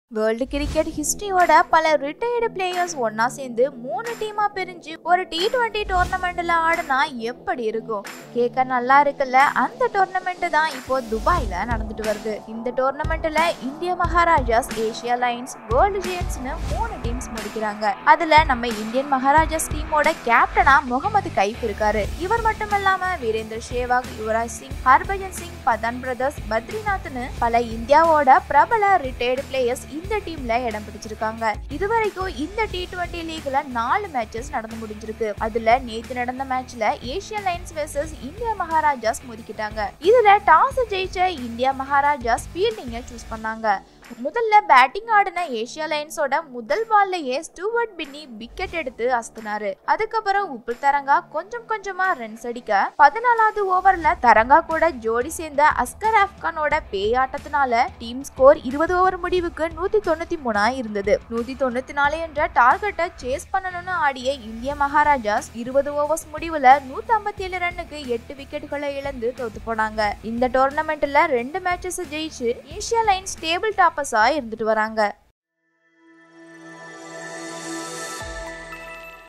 world cricket ஹிஸ்டரியோட பல retired players ஒன்னா சேர்ந்து மூணு டீமா பிரிஞ்சு ஒரு டி டுவெண்ட்டி டோர்னமெண்ட்ல ஆடினா எப்படி இருக்கும் கேட்க நல்லா இருக்குல்ல அந்த டோர்னமெண்ட் தான் இப்போ துபாயில நடந்துட்டு வருது இந்த டோர்னமெண்ட்ல India Maharajas Asia Lions World ஜெயன்ஸ்னு மூணு டீம்ஸ் முடிக்கிறாங்க அதுல நம்ம இந்தியன் மகாராஜாஸ் டீமோட கேப்டனா முகமது கைஃப் இருக்காரு இவர் மட்டும் இல்லாம வீரேந்தர் சேவாக் யுவராஜ் சிங் ஹர்பஜன் சிங் பதான் பிரதர்ஸ் பத்ரிநாத்னு பல இந்தியாவோட பிரபல ரிட்டையர்டு பிளேயர்ஸ் இந்த டீம்ல இடம் பிடிச்சிருக்காங்க இதுவரைக்கும் இந்த டி டுவெண்ட்டி லீக்ல நாலு மேட்சஸ் நடந்து முடிஞ்சிருக்கு அதுல நேத்து நடந்த மேட்ச்ல Asian Lions versus India Maharajas மோதிக்கிட்டாங்க இதுல டாஸ் ஜெயிச்ச இந்தியா மகாராஜாஸ் ஃபீல்டிங்க சூஸ் பண்ணாங்க முதல்ல பேட்டிங் ஆடின ஏசியா லைன்ஸோட முதல் பால்லயே ஸ்டூவர்ட் பின்னி விக்கெட் எடுத்து அஸ்தினாரு அதுக்கப்புறம் உப்பு தரங்கா கொஞ்சம் கொஞ்சமா ரன்ஸ் அடிக்க பதினாலாவது ஓவர்ல தரங்கா கூட ஜோடி சேர்ந்த அஸ்கர் ஆப்கானோட பேயாட்டத்தினால டீம் ஸ்கோர் இருபது ஓவர் முடிவுக்கு நூத்தி தொண்ணூத்தி மூணா இருந்தது நூத்தி தொண்ணூத்தி நாலு என்ற டார்கெட்டை சேஸ் பண்ணணும்னு ஆடிய இந்திய மகாராஜாஸ் இருபது ஓவர்ஸ் முடிவுல நூத்தி ஐம்பத்தி ஏழு ரன்னுக்கு எட்டு விக்கெட்டுகளை இழந்து தோத்து போனாங்க இந்த டோர்னமெண்ட்ல ரெண்டு மேட்சஸ் ஜெயிச்சு ஏசியா லைன்ஸ் டேபிள் டாப்பர்ஸா இருந்துட்டு வராங்க